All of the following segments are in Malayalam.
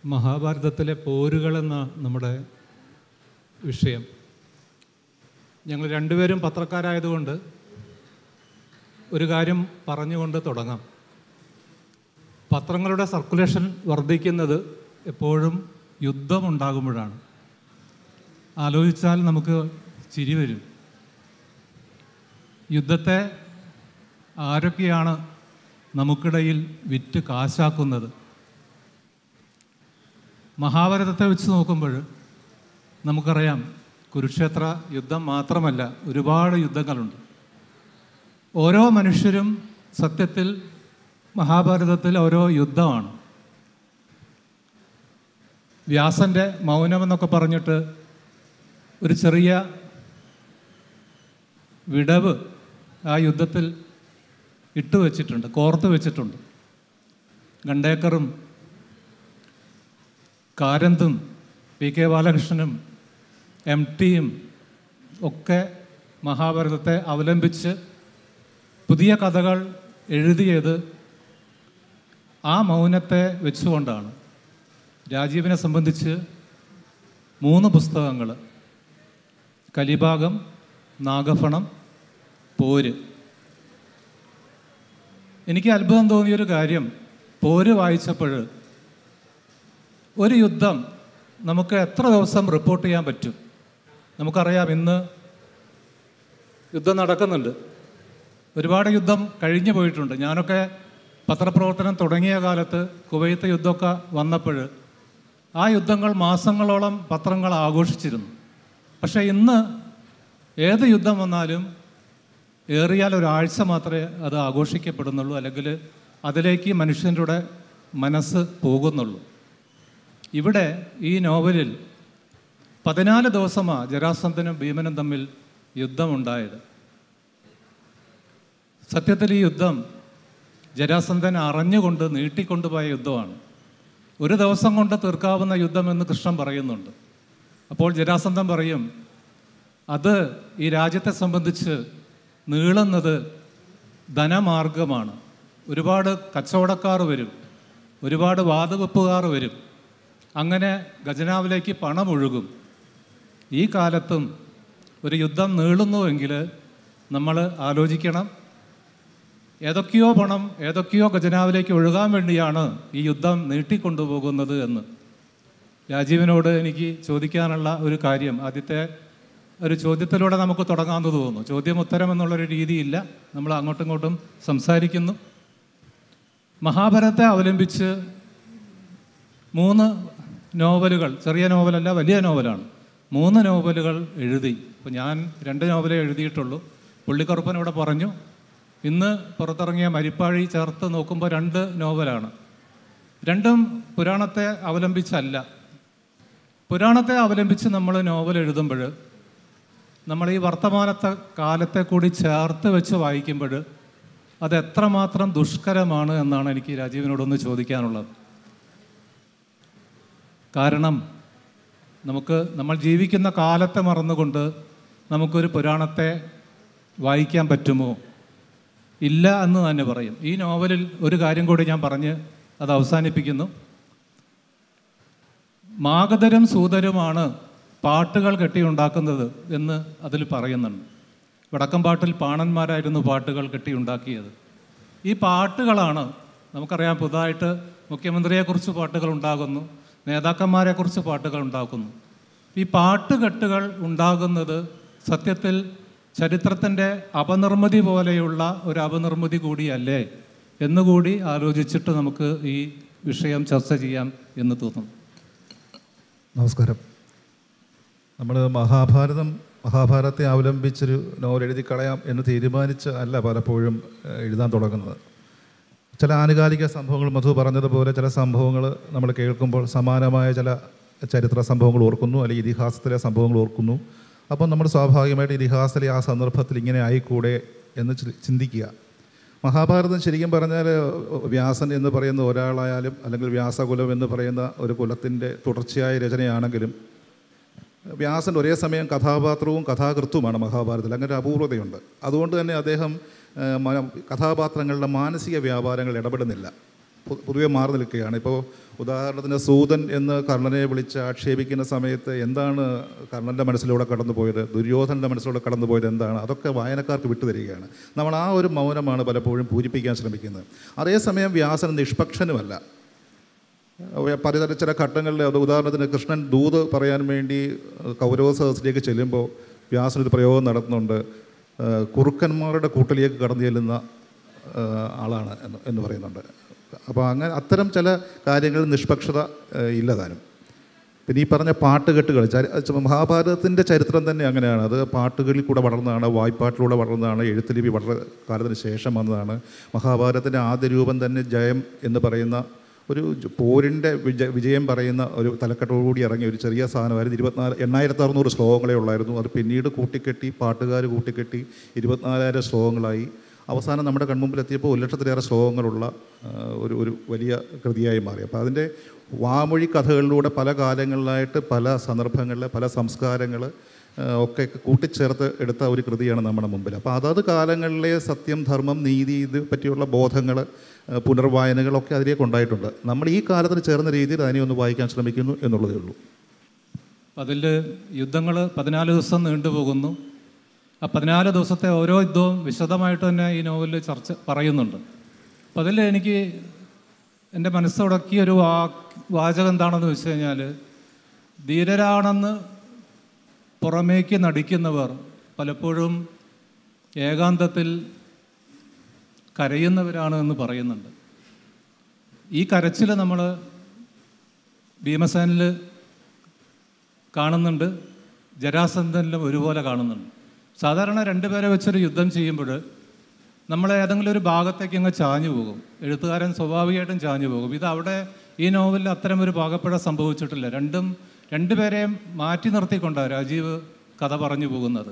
മഹാഭാരതത്തിലെ പോരുകളെന്ന നമ്മുടെ വിഷയം ഞങ്ങൾ രണ്ടുപേരും പത്രക്കാരായതുകൊണ്ട് ഒരു കാര്യം പറഞ്ഞുകൊണ്ട് തുടങ്ങാം പത്രങ്ങളുടെ സർക്കുലേഷൻ വർദ്ധിക്കുന്നത് എപ്പോഴും യുദ്ധമുണ്ടാകുമ്പോഴാണ് ആലോചിച്ചാൽ നമുക്ക് ചിരി വരും യുദ്ധത്തെ ആരൊക്കെയാണ് നമുക്കിടയിൽ വിറ്റ് കാശാക്കുന്നത് മഹാഭാരതത്തെ വെച്ച് നോക്കുമ്പോൾ നമുക്കറിയാം കുരുക്ഷേത്ര യുദ്ധം മാത്രമല്ല ഒരുപാട് യുദ്ധങ്ങളുണ്ട് ഓരോ മനുഷ്യരും സത്യത്തിൽ മഹാഭാരതത്തിൽ ഓരോ യുദ്ധമാണ് വ്യാസൻ്റെ മൗനമെന്നൊക്കെ പറഞ്ഞിട്ട് ഒരു ചെറിയ വിടവ് ആ യുദ്ധത്തിൽ ഇട്ട് വെച്ചിട്ടുണ്ട് കോർത്ത് വെച്ചിട്ടുണ്ട് ഗണ്ടേക്കറും കാരന്തും പി കെ ബാലകൃഷ്ണനും എം ടിയും ഒക്കെ മഹാഭാരതത്തെ അവലംബിച്ച് പുതിയ കഥകൾ എഴുതിയത് ആ മൗനത്തെ വെച്ചുകൊണ്ടാണ് രാജീവിനെ സംബന്ധിച്ച് മൂന്ന് പുസ്തകങ്ങൾ കലിഭാഗം നാഗഫണം പോര് എനിക്ക് അത്ഭുതം തോന്നിയൊരു കാര്യം പോര് വായിച്ചപ്പോൾ ഒരു യുദ്ധം നമുക്ക് എത്ര ദിവസം റിപ്പോർട്ട് ചെയ്യാൻ പറ്റും നമുക്കറിയാം ഇന്ന് യുദ്ധം നടക്കുന്നുണ്ട് ഒരുപാട് യുദ്ധം കഴിഞ്ഞു പോയിട്ടുണ്ട് ഞാനൊക്കെ പത്രപ്രവർത്തനം തുടങ്ങിയ കാലത്ത് കുവൈത്ത് യുദ്ധമൊക്കെ വന്നപ്പോൾ ആ യുദ്ധങ്ങൾ മാസങ്ങളോളം പത്രങ്ങൾ ആഘോഷിച്ചിരുന്നു പക്ഷേ ഇന്ന് ഏത് യുദ്ധം വന്നാലും ഏറിയാൽ ഒരാഴ്ച മാത്രമേ അത് ആഘോഷിക്കപ്പെടുന്നുള്ളൂ അല്ലെങ്കിൽ അതിലേക്ക് മനുഷ്യൻ്റെ മനസ്സ് പോകുന്നുള്ളൂ ഇവിടെ ഈ നോവലിൽ പതിനാല് ദിവസമാണ് ജരാസന്ധനും ഭീമനും തമ്മിൽ യുദ്ധമുണ്ടായത് സത്യത്തിൽ ഈ യുദ്ധം ജരാസന്ധൻ അറിഞ്ഞുകൊണ്ട് നീട്ടിക്കൊണ്ടുപോയ യുദ്ധമാണ് ഒരു ദിവസം കൊണ്ട് തീർക്കാവുന്ന യുദ്ധമെന്ന് കൃഷ്ണൻ പറയുന്നുണ്ട് അപ്പോൾ ജരാസന്ധൻ പറയും അത് ഈ രാജ്യത്തെ സംബന്ധിച്ച് നീളുന്നത് ധനമാർഗമാണ് ഒരുപാട് കച്ചവടക്കാർ വരും ഒരുപാട് വാതുവെപ്പുകാർ വരും അങ്ങനെ ഖജനാവിലേക്ക് പണം ഒഴുകും ഈ കാലത്തും ഒരു യുദ്ധം നീളുന്നുവെങ്കിൽ നമ്മൾ ആലോചിക്കണം ഏതൊക്കെയോ പണം ഏതൊക്കെയോ ഖജനാവിലേക്ക് ഒഴുകാൻ വേണ്ടിയാണ് ഈ യുദ്ധം നീട്ടിക്കൊണ്ടുപോകുന്നത് എന്ന് രാജീവിനോട് എനിക്ക് ചോദിക്കാനുള്ള ഒരു കാര്യം ആദ്യത്തെ ഒരു ചോദ്യത്തിലൂടെ നമുക്ക് തുടങ്ങാമെന്ന് തോന്നുന്നു ചോദ്യം ഉത്തരം എന്നുള്ളൊരു രീതിയില്ല നമ്മൾ അങ്ങോട്ടും ഇങ്ങോട്ടും സംസാരിക്കുന്നു മഹാഭാരതത്തെ അവലംബിച്ച് മൂന്ന് നോവലുകൾ ചെറിയ നോവലല്ല വലിയ നോവലാണ് മൂന്ന് നോവലുകൾ എഴുതി ഇപ്പോൾ ഞാൻ രണ്ട് നോവലേ എഴുതിയിട്ടുള്ളൂ പുള്ളിക്കറുപ്പൻ ഇവിടെ പറഞ്ഞു ഇന്ന് പുറത്തിറങ്ങിയ മരിപ്പാഴി ചേർത്ത് നോക്കുമ്പോൾ രണ്ട് നോവലാണ് രണ്ടും പുരാണത്തെ അവലംബിച്ചല്ല പുരാണത്തെ അവലംബിച്ച് നമ്മൾ നോവൽ എഴുതുമ്പോൾ നമ്മൾ ഈ വർത്തമാനത്തെ കാലത്തെ കൂടി ചേർത്ത് വെച്ച് വായിക്കുമ്പോൾ അത് എത്രമാത്രം ദുഷ്കരമാണ് എന്നാണ് എനിക്ക് രാജീവിനോടൊന്ന് ചോദിക്കാനുള്ളത് കാരണം നമുക്ക് നമ്മൾ ജീവിക്കുന്ന കാലത്തെ മറന്നുകൊണ്ട് നമുക്കൊരു പുരാണത്തെ വായിക്കാൻ പറ്റുമോ ഇല്ല എന്ന് തന്നെ പറയും ഈ നോവലിൽ ഒരു കാര്യം കൂടി ഞാൻ പറഞ്ഞ് അത് അവസാനിപ്പിക്കുന്നു മാഗധരും സൂതരുമാണ് പാട്ടുകൾ കെട്ടിയുണ്ടാക്കുന്നത് എന്ന് അതിൽ പറയുന്നുണ്ട് വടക്കമ്പാട്ടിൽ പാണന്മാരായിരുന്നു പാട്ടുകൾ കെട്ടിയുണ്ടാക്കിയത് ഈ പാട്ടുകളാണ് നമുക്കറിയാം പുതുതായിട്ട് മുഖ്യമന്ത്രിയെക്കുറിച്ച് പാട്ടുകൾ ഉണ്ടാകുന്നു നേതാക്കന്മാരെക്കുറിച്ച് പാട്ടുകൾ ഉണ്ടാക്കുന്നു ഈ പാട്ടുകെട്ടുകൾ ഉണ്ടാകുന്നത് സത്യത്തിൽ ചരിത്രത്തിൻ്റെ അപനിർമ്മിതി പോലെയുള്ള ഒരു അപനിർമ്മിതി കൂടിയല്ലേ എന്നുകൂടി ആലോചിച്ചിട്ട് നമുക്ക് ഈ വിഷയം ചർച്ച ചെയ്യാം എന്ന് തോന്നുന്നു നമസ്കാരം നമ്മൾ മഹാഭാരതം മഹാഭാരതത്തെ അവലംബിച്ചൊരു നോവൽ എഴുതി കളയാം എന്ന് തീരുമാനിച്ച് അല്ല പലപ്പോഴും ഏഹ്, എഴുതാൻ തുടങ്ങുന്നത് ചില ആനുകാലിക സംഭവങ്ങൾ മധു പറഞ്ഞതുപോലെ ചില സംഭവങ്ങൾ നമ്മൾ കേൾക്കുമ്പോൾ സമാനമായ ചില ചരിത്ര സംഭവങ്ങൾ ഓർക്കുന്നു അല്ലെങ്കിൽ ഇതിഹാസത്തിലെ സംഭവങ്ങൾ ഓർക്കുന്നു അപ്പോൾ നമ്മൾ സ്വാഭാവികമായിട്ട് ഇതിഹാസത്തിലെ ആ സന്ദർഭത്തിൽ ഇങ്ങനെ ആയിക്കൂടെ എന്ന് ചി- ചിന്തിക്കുക മഹാഭാരതം ശരിക്കും പറഞ്ഞാൽ വ്യാസൻ എന്ന് പറയുന്ന ഒരാളായാലും അല്ലെങ്കിൽ വ്യാസകുലം എന്ന് പറയുന്ന ഒരു കുലത്തിൻ്റെ തുടർച്ചയായ രചനയാണെങ്കിലും വ്യാസൻ ഒരേ സമയം കഥാപാത്രവും കഥാകൃത്തുമാണ് മഹാഭാരതത്തിൽ അങ്ങനെ ഒരു അപൂർവതയുണ്ട് അതുകൊണ്ട് തന്നെ അദ്ദേഹം ആ, മ- കഥാപാത്രങ്ങളുടെ മാനസിക വ്യാപാരങ്ങൾ ഇടപെടുന്നില്ല പൊ- പൊതുവെ മാറി നിൽക്കുകയാണ് ഇപ്പോൾ ഉദാഹരണത്തിന് സൂതൻ എന്ന് കർണനെ വിളിച്ച് ആക്ഷേപിക്കുന്ന സമയത്ത് എന്താണ് കർണൻ്റെ മനസ്സിലൂടെ കടന്നുപോയത് ദുര്യോധനൻ്റെ മനസ്സിലൂടെ കടന്നുപോയത് എന്താണ് അതൊക്കെ വായനക്കാർക്ക് വിട്ടുതരികയാണ് നമ്മൾ ആ ഒരു മൗനമാണ് പലപ്പോഴും പൂരിപ്പിക്കാൻ ശ്രമിക്കുന്നത് അതേസമയം വ്യാസൻ നിഷ്പക്ഷനുമല്ല പലതര ചില ഘട്ടങ്ങളിൽ അത് ഉദാഹരണത്തിന് കൃഷ്ണൻ ദൂത് പറയാൻ വേണ്ടി കൗരവ സദസ്സിലേക്ക് ചെല്ലുമ്പോൾ വ്യാസൻ ഒരു പ്രയോഗം നടത്തുന്നുണ്ട് ആ, കുറുക്കന്മാരുടെ കൂട്ടിലേക്ക് കടന്നു ചെല്ലുന്ന ആ, ആളാണ് എന്ന് എന്ന് പറയുന്നുണ്ട് അപ്പോൾ അങ്ങനെ അത്തരം ചില കാര്യങ്ങളിൽ നിഷ്പക്ഷത ആ, ഇല്ലതാനും പിന്നെ ഈ പറഞ്ഞ പാട്ടുകെട്ടുകൾ ചരി- ച- മഹാഭാരതത്തിൻ്റെ ചരിത്രം തന്നെ അങ്ങനെയാണ് അത് പാട്ടുകളിൽ കൂടെ വളർന്നതാണ് വായ്പാട്ടിലൂടെ വളർന്നതാണ് എഴുത്തുലിപി വളരെ കാലത്തിന് ശേഷം വന്നതാണ് മഹാഭാരതത്തിൻ്റെ ആദ്യ രൂപം തന്നെ ജയം എന്ന് പറയുന്ന ഒരു ജ- പോരിൻ്റെ വിജ വിജയം പറയുന്ന ഒരു തലക്കെട്ടോടുകൂടി ഇറങ്ങിയ ഒരു ചെറിയ സാധനമായിരുന്നു ഇരുപത്തിനാല് എണ്ണായിരത്തി അറുന്നൂറ് ശ്ലോകങ്ങളെ ഉള്ളായിരുന്നു അത് പിന്നീട് കൂട്ടിക്കെട്ടി പാട്ടുകാർ കൂട്ടിക്കെട്ടി ഇരുപത്തിനാലായിരം ശ്ലോകങ്ങളായി അവസാനം നമ്മുടെ കൺമുമ്പിലെത്തിയപ്പോൾ ഒരു ലക്ഷത്തിലേറെ ശ്ലോകങ്ങളുള്ള ആ, ഒരു ഒരു വലിയ കൃതിയായി മാറി അപ്പോൾ അതിൻ്റെ വാമൊഴി കഥകളിലൂടെ പല കാലങ്ങളിലായിട്ട് പല സന്ദർഭങ്ങളിൽ പല സംസ്കാരങ്ങൾ ഒക്കെ കൂട്ടിച്ചേർത്ത് എടുത്ത ഒരു കൃതിയാണ് നമ്മുടെ മുമ്പിൽ അപ്പോൾ അതത് കാലങ്ങളിലെ സത്യം ധർമ്മം നീതി ഇത് പറ്റിയുള്ള ബോധങ്ങൾ പുനർവായനകളൊക്കെ അതിലേക്ക് ഉണ്ടായിട്ടുണ്ട് നമ്മൾ ഈ കാലത്തിന് ചേർന്ന രീതിയിൽ അതിനെ ഒന്ന് വായിക്കാൻ ശ്രമിക്കുന്നു എന്നുള്ളതേ ഉള്ളൂ അതിൽ യുദ്ധങ്ങൾ പതിനാല് ദിവസം നീണ്ടുപോകുന്നു ആ പതിനാല് ദിവസത്തെ ഓരോ യുദ്ധവും വിശദമായിട്ട് തന്നെ ഈ നോവലിൽ ചർച്ച പറയുന്നുണ്ട് അപ്പം അതിൽ എനിക്ക് എൻ്റെ മനസ്സുടക്കിയ ഒരു വാ വാചകം എന്താണെന്ന് വെച്ച് കഴിഞ്ഞാൽ ധീരരാണെന്ന് പുറമേക്ക് നടിക്കുന്നവർ പലപ്പോഴും ഏകാന്തത്തിൽ കരയുന്നവരാണ് എന്ന് പറയുന്നുണ്ട് ഈ കരച്ചിൽ നമ്മൾ ഭീമസേനിൽ കാണുന്നുണ്ട് ജരാസന്ധനിലും ഒരുപോലെ കാണുന്നുണ്ട് സാധാരണ രണ്ടുപേരെ വെച്ചൊരു യുദ്ധം ചെയ്യുമ്പോൾ നമ്മൾ ഏതെങ്കിലും ഒരു ഭാഗത്തേക്ക് അങ്ങ് ചാഞ്ഞു പോകും എഴുത്തുകാരൻ സ്വാഭാവികമായിട്ടും ചാഞ്ഞു പോകും ഇത് അവിടെ ഈ നോവലിൽ അത്തരം ഒരു ഭാഗപ്പഴ സംഭവിച്ചിട്ടില്ല രണ്ടും രണ്ടുപേരെയും മാറ്റി നിർത്തിക്കൊണ്ടാണ് രാജീവ് കഥ പറഞ്ഞു പോകുന്നത്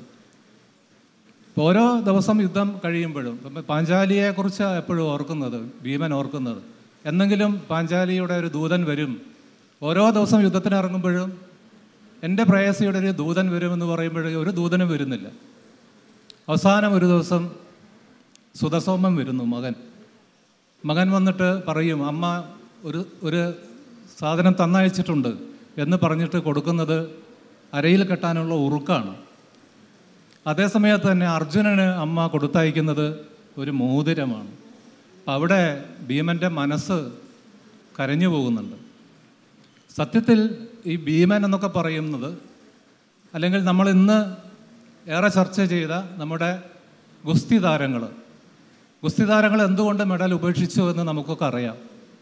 ഇപ്പോൾ ഓരോ ദിവസം യുദ്ധം കഴിയുമ്പോഴും ഇപ്പം പാഞ്ചാലിയെക്കുറിച്ച് എപ്പോഴും ഓർക്കുന്നത് ഭീമൻ ഓർക്കുന്നത് എന്നെങ്കിലും പാഞ്ചാലിയുടെ ഒരു ദൂതൻ വരും ഓരോ ദിവസം യുദ്ധത്തിന് ഇറങ്ങുമ്പോഴും എൻ്റെ പ്രേയസിയുടെ ഒരു ദൂതൻ വരുമെന്ന് പറയുമ്പോഴേ ഒരു ദൂതനും വരുന്നില്ല അവസാനം ഒരു ദിവസം സുധസോമൻ വരുന്നു മകൻ മകൻ വന്നിട്ട് പറയും അമ്മ ഒരു ഒരു സാധനം തന്നയച്ചിട്ടുണ്ട് എന്ന് പറഞ്ഞിട്ട് കൊടുക്കുന്നത് അരയിൽ കെട്ടാനുള്ള ഉറുക്കാണ് അതേസമയത്ത് തന്നെ അർജുനന് അമ്മ കൊടുത്തയക്കുന്നത് ഒരു മോതിരമാണ് അപ്പം അവിടെ ഭീമൻ്റെ മനസ്സ് കരഞ്ഞു പോകുന്നുണ്ട് സത്യത്തിൽ ഈ ഭീമൻ എന്നൊക്കെ പറയുന്നത് അല്ലെങ്കിൽ നമ്മൾ ഇന്ന് ഏറെ ചർച്ച ചെയ്ത നമ്മുടെ ഗുസ്തി താരങ്ങൾ ഗുസ്തി താരങ്ങൾ എന്തുകൊണ്ട് മെഡൽ ഉപേക്ഷിച്ചു എന്ന് നമുക്കൊക്കെ അറിയാം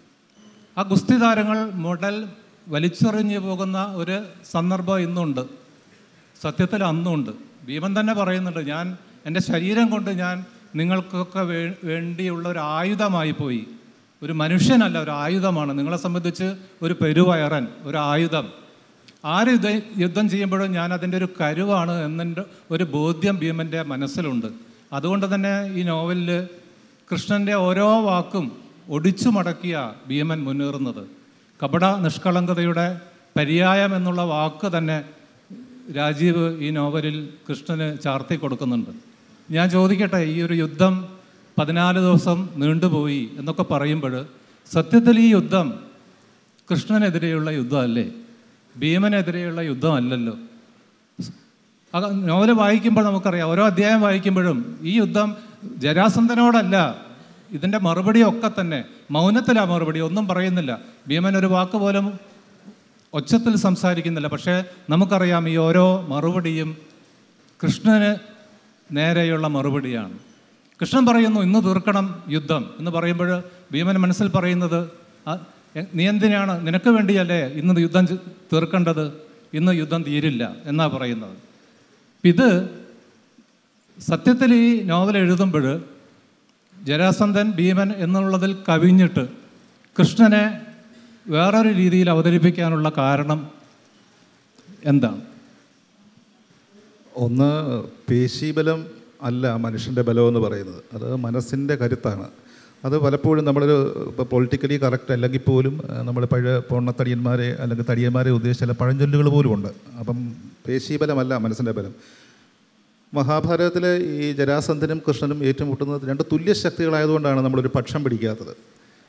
ആ ഗുസ്തി താരങ്ങൾ മെഡൽ വലിച്ചെറിഞ്ഞു പോകുന്ന ഒരു സന്ദർഭം ഇന്നുണ്ട് സത്യത്തിൽ അന്നുണ്ട് ഭീമൻ തന്നെ പറയുന്നുണ്ട് ഞാൻ എൻ്റെ ശരീരം കൊണ്ട് ഞാൻ നിങ്ങൾക്കൊക്കെ വേ വേണ്ടിയുള്ള ഒരു ആയുധമായി പോയി ഒരു മനുഷ്യനല്ല ഒരു ആയുധമാണ് നിങ്ങളെ സംബന്ധിച്ച് ഒരു പെരുവയറൻ ഒരു ആയുധം ആര് യുദ്ധ യുദ്ധം ചെയ്യുമ്പോഴും ഞാൻ അതിൻ്റെ ഒരു കരുവാണ് എന്നതിൻ്റെ ഒരു ബോധ്യം ഭീമൻ്റെ മനസ്സിലുണ്ട് അതുകൊണ്ട് തന്നെ ഈ നോവലിൽ കൃഷ്ണൻ്റെ ഓരോ വാക്കും ഒടിച്ചു മടക്കിയ ഭീമൻ മുന്നേറുന്നത് കപട നിഷ്കളങ്കതയുടെ പര്യായം എന്നുള്ള വാക്ക് തന്നെ രാജീവ് ഈ നോവലിൽ കൃഷ്ണന് ചാർത്തി കൊടുക്കുന്നുണ്ട് ഞാൻ ചോദിക്കട്ടെ ഈ ഒരു യുദ്ധം പതിനാല് ദിവസം നീണ്ടുപോയി എന്നൊക്കെ പറയുമ്പോൾ സത്യത്തിൽ ഈ യുദ്ധം കൃഷ്ണനെതിരെയുള്ള യുദ്ധമല്ലേ ഭീമനെതിരെയുള്ള യുദ്ധമല്ലല്ലോ അത് നോവൽ വായിക്കുമ്പോൾ നമുക്കറിയാം ഓരോ അധ്യായം വായിക്കുമ്പോഴും ഈ യുദ്ധം ജരാസന്ധനോടല്ല ഇതിൻ്റെ മറുപടിയൊക്കെ തന്നെ മൗനത്തിലാ മറുപടി ഒന്നും പറയുന്നില്ല ഭീമൻ ഒരു വാക്ക് പോലും ഒച്ചത്തിൽ സംസാരിക്കുന്നില്ല പക്ഷേ നമുക്കറിയാം ഈ ഓരോ മറുപടിയും കൃഷ്ണന് നേരെയുള്ള മറുപടിയാണ് കൃഷ്ണൻ പറയുന്നു ഇന്ന് തീർക്കണം യുദ്ധം എന്ന് പറയുമ്പോൾ ഭീമൻ മനസ്സിൽ പറയുന്നത് "ആ, എ- നീ എന്തിനാണ് നിനക്ക് വേണ്ടിയല്ലേ ഇന്ന് യുദ്ധം ചെ- തീർക്കേണ്ടത് ഇന്ന് യുദ്ധം തീരില്ല എന്നാ പറയുന്നത് അപ്പം ഇത് സത്യത്തിൽ ഈ നോവൽ എഴുതുമ്പോൾ ജരാസന്ധൻ ഭീമൻ എന്നുള്ളതിൽ കവിഞ്ഞിട്ട് കൃഷ്ണനെ വേറൊരു രീതിയിൽ അവതരിപ്പിക്കാനുള്ള കാരണം എന്താണ് ഒന്ന് പേശീബലം അല്ല മനുഷ്യൻ്റെ ബലം എന്ന് പറയുന്നത് അത് മനസ്സിൻ്റെ കരുത്താണ് അത് പലപ്പോഴും നമ്മളൊരു ഇപ്പോൾ പൊളിറ്റിക്കലി കറക്റ്റ് അല്ലെങ്കിൽ പോലും നമ്മൾ പഴയ പൊണ്ണത്തടിയന്മാരെ അല്ലെങ്കിൽ തടിയന്മാരെ ഉദ്ദേശിച്ച ചില പഴഞ്ചൊല്ലുകൾ പോലും ഉണ്ട് അപ്പം പേശീബലമല്ല മനസ്സിൻ്റെ ബലം മഹാഭാരതത്തിലെ ഈ ജരാസന്ധനും കൃഷ്ണനും ഏറ്റുമുട്ടുന്നത് രണ്ട് തുല്യ ശക്തികളായതുകൊണ്ടാണ് നമ്മളൊരു പക്ഷം പിടിക്കാത്തത്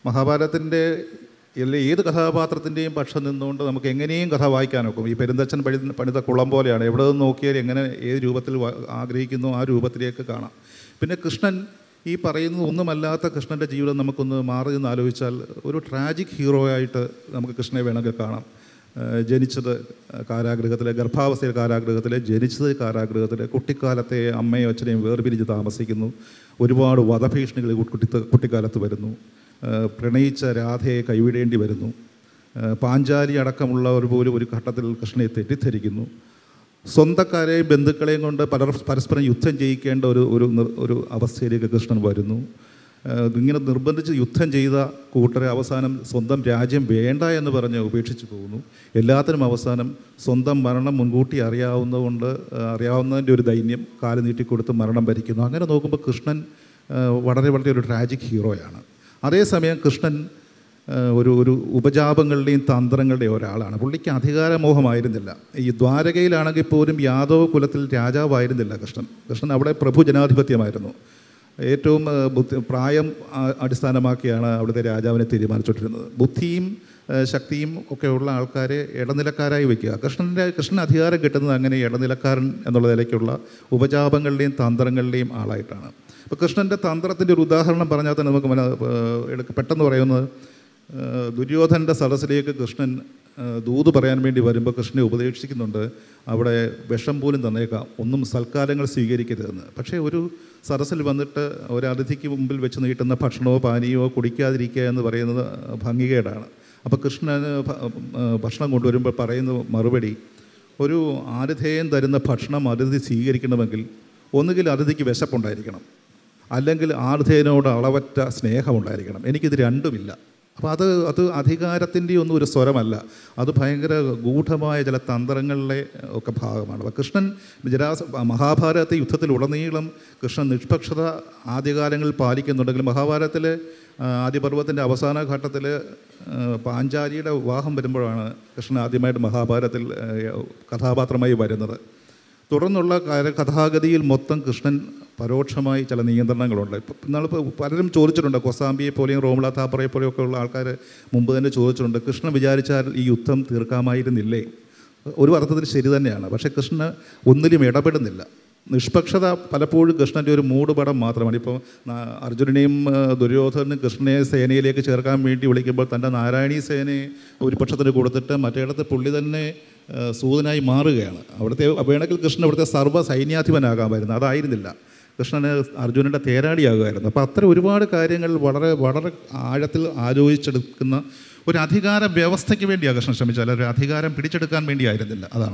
മഹാഭാരതത്തിൻ്റെ എല്ലാ ഏത് കഥാപാത്രത്തിൻ്റെയും പക്ഷം നിന്നുകൊണ്ട് നമുക്ക് എങ്ങനെയും കഥ വായിക്കാനൊക്കും ഈ പെരുന്തച്ഛൻ പണി പണിത കുളം പോലെയാണ് എവിടെ നിന്ന് നോക്കിയാൽ എങ്ങനെ ഏത് രൂപത്തിൽ വ- ആഗ്രഹിക്കുന്നു ആ രൂപത്തിലേക്ക് കാണാം പിന്നെ കൃഷ്ണൻ ഈ പറയുന്നത് ഒന്നുമല്ലാത്ത കൃഷ്ണൻ്റെ ജീവിതം നമുക്കൊന്ന് മാറി നിന്ന് ആലോചിച്ചാൽ ഒരു ട്രാജിക് ഹീറോ ആയിട്ട് നമുക്ക് കൃഷ്ണനെ വേണമെങ്കിൽ കാണാം ഏഹ് ജനിച്ചത് കാരാഗൃഹത്തിലെ ഗർഭാവസ്ഥയിൽ കാരാഗൃഹത്തിലെ ജനിച്ചത് കാരാഗൃഹത്തിലെ കുട്ടിക്കാലത്തെ അമ്മയും അച്ഛനെയും വേർപിരിഞ്ഞ് താമസിക്കുന്നു ഒരുപാട് വധഭീഷണികൾ കുട്ടി കുട്ടിക്കാലത്ത് വരുന്നു ഏഹ് പ്രണയിച്ച രാധയെ കൈവിടേണ്ടി വരുന്നു ഏഹ് പാഞ്ചാലി അടക്കമുള്ളവർ പോലും ഒരു ഘട്ടത്തിൽ കൃഷ്ണനെ തെറ്റിദ്ധരിക്കുന്നു സ്വന്തക്കാരെയും ബന്ധുക്കളെയും കൊണ്ട് പലർ പരസ്പരം യുദ്ധം ചെയ്യിക്കേണ്ട ഒരു ഒരു നിർ- ഒരു അവസ്ഥയിലേക്ക് കൃഷ്ണൻ വരുന്നു ഏഹ് ഇങ്ങനെ നിർബന്ധിച്ച് യുദ്ധം ചെയ്ത കൂട്ടരെ അവസാനം സ്വന്തം രാജ്യം വേണ്ട എന്ന് പറഞ്ഞ് ഉപേക്ഷിച്ച് പോകുന്നു എല്ലാത്തിനും അവസാനം സ്വന്തം മരണം മുൻകൂട്ടി അറിയാവുന്നതുകൊണ്ട് ഏഹ് അറിയാവുന്നതിൻ്റെ ഒരു ദൈന്യം കാല് നീട്ടിക്കൊടുത്ത് മരണം ഭരിക്കുന്നു അങ്ങനെ നോക്കുമ്പോൾ കൃഷ്ണൻ ഏഹ് വളരെ വളരെ ഒരു ട്രാജിക് ഹീറോയാണ് അതേസമയം കൃഷ്ണൻ ഏഹ് ഒരു ഒരു ഉപജാപങ്ങളുടെയും തന്ത്രങ്ങളുടെയും ഒരാളാണ് പുള്ളിക്ക് അധികാരമോഹമായിരുന്നില്ല ഈ ദ്വാരകയിലാണെങ്കിൽ പോലും യാദവ കുലത്തിൽ രാജാവായിരുന്നില്ല കൃഷ്ണൻ കൃഷ്ണൻ അവിടെ പ്രഭു ജനാധിപത്യമായിരുന്നു ഏറ്റവും ഏഹ്, ബുദ്ധി പ്രായം ആ- അടിസ്ഥാനമാക്കിയാണ് അവിടുത്തെ രാജാവിനെ തീരുമാനിച്ചുകൊണ്ടിരുന്നത് ബുദ്ധിയും ഏഹ്, ശക്തിയും ഒക്കെ ഉള്ള ആൾക്കാരെ ഇടനിലക്കാരായി വയ്ക്കുക കൃഷ്ണൻ്റെ കൃഷ്ണൻ അധികാരം കിട്ടുന്നത് അങ്ങനെ ഇടനിലക്കാരൻ എന്നുള്ള നിലയ്ക്കുള്ള ഉപജാപങ്ങളുടെയും തന്ത്രങ്ങളുടെയും ആളായിട്ടാണ് അപ്പോൾ കൃഷ്ണൻ്റെ തന്ത്രത്തിൻ്റെ ഒരു ഉദാഹരണം പറഞ്ഞാൽ തന്നെ നമുക്ക് മന ഏഹ്, എടുക്ക- പെട്ടെന്ന് പറയുന്നത് ഏഹ്, ദുര്യോധനൻ്റെ സദസ്സിലേക്ക് കൃഷ്ണൻ ഏഹ്, ദൂത് പറയാൻ വേണ്ടി വരുമ്പോൾ കൃഷ്ണനെ ഉപദേശിക്കുന്നുണ്ട് അവിടെ വിഷം പോലും തന്നേക്കാം ഒന്നും സൽക്കാരങ്ങൾ സ്വീകരിക്കരുതെന്ന് പക്ഷേ ഒരു സദസ്സിൽ വന്നിട്ട് ഒരു അതിഥിക്ക് മുമ്പിൽ വെച്ച് നീട്ടുന്ന ഭക്ഷണമോ പാനീയമോ കുടിക്കാതിരിക്കുക എന്ന് പറയുന്നത് ഭംഗികേടാണ് അപ്പോൾ കൃഷ്ണന് ഭ- ഏഹ്, ഭക്ഷണം കൊണ്ടുവരുമ്പോൾ പറയുന്ന മറുപടി ഒരു ആതിഥേയൻ തരുന്ന ഭക്ഷണം അതിഥി സ്വീകരിക്കണമെങ്കിൽ ഒന്നുകിൽ അതിഥിക്ക് വിശപ്പുണ്ടായിരിക്കണം അല്ലെങ്കിൽ ആതിഥേയനോട് അളവറ്റ സ്നേഹമുണ്ടായിരിക്കണം എനിക്കിത് രണ്ടുമില്ല അപ്പോൾ അത് അത് അധികാരത്തിൻ്റെ ഒന്നും ഒരു സ്വരമല്ല അത് ഭയങ്കര ഗൂഢമായ ചില തന്ത്രങ്ങളിലെ ഒക്കെ ഭാഗമാണ് അപ്പോൾ കൃഷ്ണൻ ജരാസ മഹാഭാരതത്തെ യുദ്ധത്തിൽ ഉടനീളം കൃഷ്ണൻ നിഷ്പക്ഷത ആദ്യകാലങ്ങളിൽ പാലിക്കുന്നുണ്ടെങ്കിലും മഹാഭാരതത്തിലെ ആ, ആദ്യപർവ്വത്തിൻ്റെ അവസാന ഘട്ടത്തിൽ പാഞ്ചാലിയുടെ വിവാഹം വരുമ്പോഴാണ് കൃഷ്ണൻ ആദ്യമായിട്ട് മഹാഭാരതത്തിൽ ആ, കഥാപാത്രമായി വരുന്നത് തുടർന്നുള്ള കാര്യ- കഥാഗതിയിൽ മൊത്തം കൃഷ്ണൻ പരോക്ഷമായി ചില നിയന്ത്രണങ്ങളുണ്ട് ഇപ്പം ഇന്നാളിപ്പോൾ പലരും ചോദിച്ചിട്ടുണ്ട് കൊസാംബിയെ പോലെയും റോമിള താപ്പറയെ പോലെയൊക്കെ ഉള്ള ആൾക്കാർ മുമ്പ് തന്നെ ചോദിച്ചിട്ടുണ്ട് കൃഷ്ണൻ വിചാരിച്ചാൽ ഈ യുദ്ധം തീർക്കാമായിരുന്നില്ലേ ഒരു അർത്ഥത്തിൽ ശരി തന്നെയാണ് പക്ഷേ കൃഷ്ണൻ ഒന്നിലും ഇടപെടുന്നില്ല നിഷ്പക്ഷത പലപ്പോഴും കൃഷ്ണൻ്റെ ഒരു മൂടുപടം മാത്രമാണ് ഇപ്പോൾ നാ- അർജുനനെയും ആ, ദുര്യോധനനും കൃഷ്ണനെ സേനയിലേക്ക് ചേർക്കാൻ വേണ്ടി വിളിക്കുമ്പോൾ തൻ്റെ നാരായണീ സേനയെ ഒരു പക്ഷത്തിന് കൊടുത്തിട്ട് മറ്റേടത്ത് പുള്ളി തന്നെ ആ, സൂതനായി മാറുകയാണ് അവിടുത്തെ വേണമെങ്കിൽ കൃഷ്ണൻ അവിടുത്തെ സർവ്വ സൈന്യാധിപനാകാമായിരുന്നു അതായിരുന്നില്ല കൃഷ്ണന് അർജുനൻ്റെ തേരാളിയാകുമായിരുന്നു അപ്പോൾ അത്തരം ഒരുപാട് കാര്യങ്ങൾ വളരെ വളരെ ആഴത്തിൽ ആലോചിച്ചെടുക്കുന്ന ഒരു അധികാര വ്യവസ്ഥയ്ക്ക് വേണ്ടിയാണ് കൃഷ്ണൻ ശ്രമിച്ചത് ഒരു അധികാരം പിടിച്ചെടുക്കാൻ വേണ്ടിയായിരുന്നില്ല അതാണ്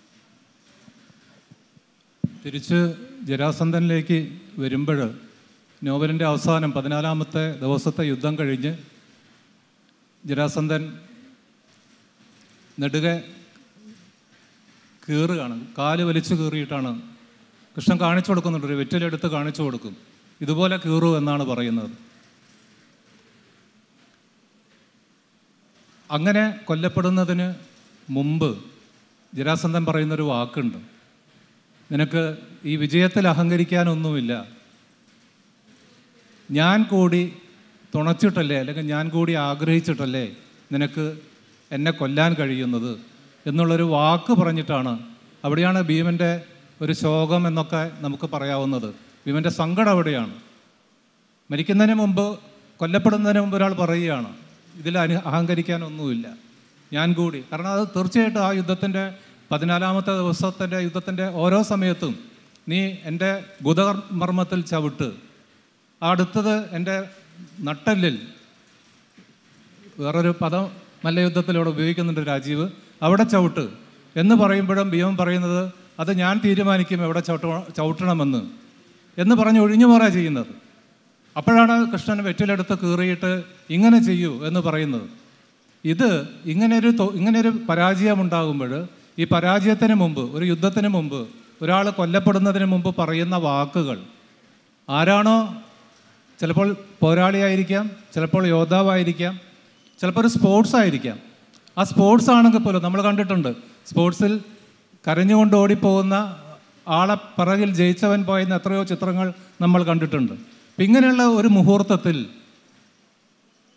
തിരിച്ച് ജരാസന്ധനിലേക്ക് വരുമ്പോൾ നോവലിൻ്റെ അവസാനം പതിനാലാമത്തെ ദിവസത്തെ യുദ്ധം കഴിഞ്ഞ് ജരാസന്ധൻ നെടുകെ കീറുകയാണ് കാല് വലിച്ചു കീറിയിട്ടാണ് കൃഷ്ണൻ കാണിച്ചു കൊടുക്കുന്നുണ്ട് ഒരു വെറ്റിലെടുത്ത് കാണിച്ചു കൊടുക്കും ഇതുപോലെ കീറു എന്നാണ് പറയുന്നത് അങ്ങനെ കൊല്ലപ്പെടുന്നതിന് മുമ്പ് ജരാസന്ധൻ പറയുന്നൊരു വാക്കുണ്ട് നിനക്ക് ഈ വിജയത്തിൽ അഹങ്കരിക്കാനൊന്നുമില്ല ഞാൻ കൂടി തുണച്ചിട്ടല്ലേ അല്ലെങ്കിൽ ഞാൻ കൂടി ആഗ്രഹിച്ചിട്ടല്ലേ നിനക്ക് എന്നെ കൊല്ലാൻ കഴിയുന്നത് എന്നുള്ളൊരു വാക്ക് പറഞ്ഞിട്ടാണ് അവിടെയാണ് ഭീമൻ്റെ ഒരു ശോകം എന്നൊക്കെ നമുക്ക് പറയാവുന്നത് ഭീമൻ്റെ സങ്കടം അവിടെയാണ് മരിക്കുന്നതിന് മുമ്പ് കൊല്ലപ്പെടുന്നതിന് മുമ്പ് ഒരാൾ പറയുകയാണ് ഇതിൽ അനു അഹങ്കരിക്കാനൊന്നുമില്ല ഞാൻ കൂടി കാരണം അത് തീർച്ചയായിട്ടും ആ യുദ്ധത്തിൻ്റെ പതിനാലാമത്തെ ദിവസത്തിൻ്റെ യുദ്ധത്തിൻ്റെ ഓരോ സമയത്തും നീ എൻ്റെ ഗുദമർമ്മത്തിൽ ചവിട്ട് ആ അടുത്തത് എൻ്റെ നട്ടല്ലിൽ വേറൊരു പദം മല്ലയുദ്ധത്തിൽ ഇവിടെ ഉപയോഗിക്കുന്നുണ്ട് രാജീവ് അവിടെ ചവിട്ട് എന്ന് പറയുമ്പോഴും ഭീമൻ പറയുന്നത് അത് ഞാൻ തീരുമാനിക്കും എവിടെ ചവിട്ട ചവിട്ടണമെന്ന് എന്ന് പറഞ്ഞ് ഒഴിഞ്ഞു മാറുക ചെയ്യുന്നത് അപ്പോഴാണ് കൃഷ്ണൻ വെറ്റിലെടുത്ത് കീറിയിട്ട് ഇങ്ങനെ ചെയ്യൂ എന്ന് പറയുന്നത് ഇത് ഇങ്ങനെയൊരു തൊ- ഇങ്ങനെയൊരു പരാജയം ഉണ്ടാകുമ്പോൾ ഈ പരാജയത്തിന് മുമ്പ് ഒരു യുദ്ധത്തിന് മുമ്പ് ഒരാൾ കൊല്ലപ്പെടുന്നതിന് മുമ്പ് പറയുന്ന വാക്കുകൾ ആരാണോ ചിലപ്പോൾ പോരാളിയായിരിക്കാം ചിലപ്പോൾ യോദ്ധാവായിരിക്കാം ചിലപ്പോൾ ഒരു സ്പോർട്സ് ആയിരിക്കാം ആ സ്പോർട്സ് ആണെങ്കിൽ പോലും നമ്മൾ കണ്ടിട്ടുണ്ട് സ്പോർട്സിൽ കരഞ്ഞുകൊണ്ട് ഓടിപ്പോകുന്ന ആളെ പിറകിൽ ജയിച്ചവൻ പോയെന്ന എത്രയോ ചിത്രങ്ങൾ നമ്മൾ കണ്ടിട്ടുണ്ട് അപ്പം ഇങ്ങനെയുള്ള ഒരു മുഹൂർത്തത്തിൽ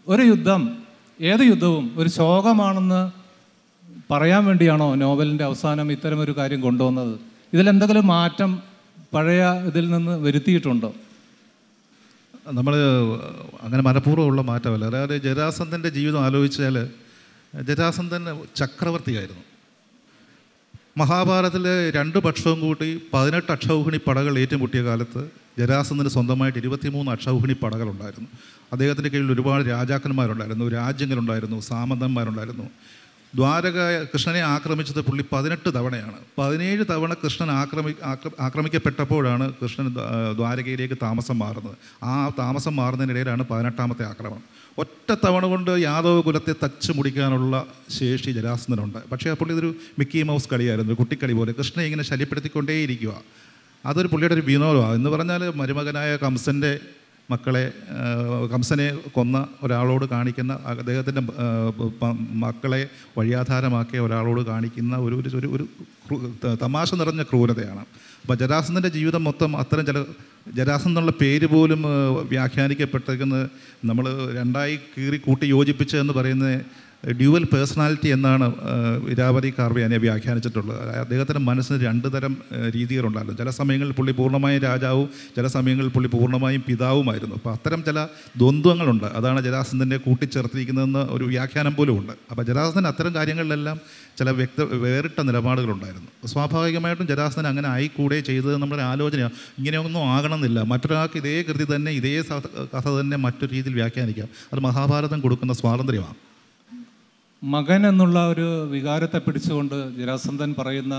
ഒരു യുദ്ധം ഏത് യുദ്ധവും ഒരു ശോകമാണെന്ന് പറയാൻ വേണ്ടിയാണോ നോവലിൻ്റെ അവസാനം ഇത്തരമൊരു കാര്യം കൊണ്ടുവന്നത് ഇതിലെന്തെങ്കിലും മാറ്റം പഴയ ഇതിൽ നിന്ന് വരുത്തിയിട്ടുണ്ടോ നമ്മൾ അങ്ങനെ മനഃപൂർവ്വമുള്ള മാറ്റമല്ല അതായത് ജരാസന്ധൻ്റെ ജീവിതം ആലോചിച്ചാൽ ജരാസന്ധൻ ചക്രവർത്തിയായിരുന്നു മഹാഭാരതത്തിലെ രണ്ട് പക്ഷവും കൂട്ടി പതിനെട്ട് അക്ഷൗഹിണി പടകൾ ഏറ്റുമുട്ടിയ കാലത്ത് ജരാസന്ധന് സ്വന്തമായിട്ട് ഇരുപത്തിമൂന്ന് അക്ഷൗഹിണി പടകളുണ്ടായിരുന്നു അദ്ദേഹത്തിൻ്റെ കീഴിൽ ഒരുപാട് രാജാക്കന്മാരുണ്ടായിരുന്നു രാജ്യങ്ങളുണ്ടായിരുന്നു സാമന്തന്മാരുണ്ടായിരുന്നു ദ്വാരക കൃഷ്ണനെ ആക്രമിച്ചത് പുള്ളി പതിനെട്ട് തവണയാണ് പതിനേഴ് തവണ കൃഷ്ണൻ ആക്രമി ആക്ര- ആക്രമിക്കപ്പെട്ടപ്പോഴാണ് കൃഷ്ണൻ ദ്വാ- ദ്വാരകയിലേക്ക് താമസം മാറുന്നത് ആ താമസം മാറുന്നതിനിടയിലാണ് പതിനെട്ടാമത്തെ ആക്രമണം ഒറ്റ തവണ കൊണ്ട് യാദവ കുലത്തെ തച്ച് മുടിക്കാനുള്ള ശേഷി ജരാസന്ധനുണ്ട് പക്ഷേ ആ പുള്ളി ഇതൊരു മിക്കി മൗസ് കളിയായിരുന്നു ഒരു കുട്ടിക്കളി പോലെ കൃഷ്ണനെ ഇങ്ങനെ ശല്യപ്പെടുത്തിക്കൊണ്ടേയിരിക്കുക അതൊരു പുള്ളിയുടെ ഒരു വിനോദമാണ് എന്ന് പറഞ്ഞാൽ മരുമകനായ കംസൻ്റെ മക്കളെ ആ, കംസനെ കൊന്ന ഒരാളോട് കാണിക്കുന്ന അദ്ദേഹത്തിൻ്റെ ആ, പ- മക്കളെ വഴിയാധാരമാക്കിയ ഒരാളോട് കാണിക്കുന്ന ഒരു ഒരു ഒരു ഒരു ക്രൂ- ത- തമാശ നിറഞ്ഞ ക്രൂരതയാണ് അപ്പോൾ ജരാസന്ധൻ്റെ ജീവിതം മൊത്തം അത്തരം ചില ജരാസന്ധ എന്നുള്ള പേര് പോലും ആ, വ്യാഖ്യാനിക്കപ്പെട്ടേക്കുന്നത് നമ്മൾ രണ്ടായി കീറി കൂട്ടി യോജിപ്പിച്ചതെന്ന് പറയുന്നത് ഡ്യുവൽ പേഴ്സണാലിറ്റി എന്നാണ് ആ, ഇരാവതി കാർവ്യാനെ വ്യാഖ്യാനിച്ചിട്ടുള്ളത് അദ്ദേഹത്തിൻ്റെ മനസ്സിന് രണ്ട് തരം ആ, രീതികളുണ്ടായിരുന്നു ചില സമയങ്ങളിൽ പുള്ളി പൂർണ്ണമായും രാജാവും ചില സമയങ്ങളിൽ പുള്ളി പൂർണ്ണമായും പിതാവുമായിരുന്നു അപ്പോൾ അത്തരം ചില ദ്വന്ദ്വങ്ങളുണ്ട് അതാണ് ജരാസന്ധനെ കൂട്ടിച്ചേർത്തിരിക്കുന്നതെന്ന് ഒരു വ്യാഖ്യാനം പോലും ഉണ്ട് അപ്പോൾ ജരാസന്ധൻ അത്തരം കാര്യങ്ങളിലെല്ലാം ചില വ്യക്ത വേറിട്ട നിലപാടുകളുണ്ടായിരുന്നു സ്വാഭാവികമായിട്ടും ജരാസന്ധൻ അങ്ങനെ ആയിക്കൂടെ ചെയ്തത് നമ്മുടെ ആലോചനയാണ് ഇങ്ങനെയൊന്നും ആകണമെന്നില്ല മറ്റൊരാൾക്ക് ഇതേ കൃതി തന്നെ ഇതേ സ- കഥ തന്നെ മറ്റൊരു രീതിയിൽ വ്യാഖ്യാനിക്കാം അത് മഹാഭാരതം കൊടുക്കുന്ന സ്വാതന്ത്ര്യമാണ് മകൻ എന്നുള്ള ഒരു വികാരത്തെ പിടിച്ചുകൊണ്ട് ജരാസന്ധൻ പറയുന്ന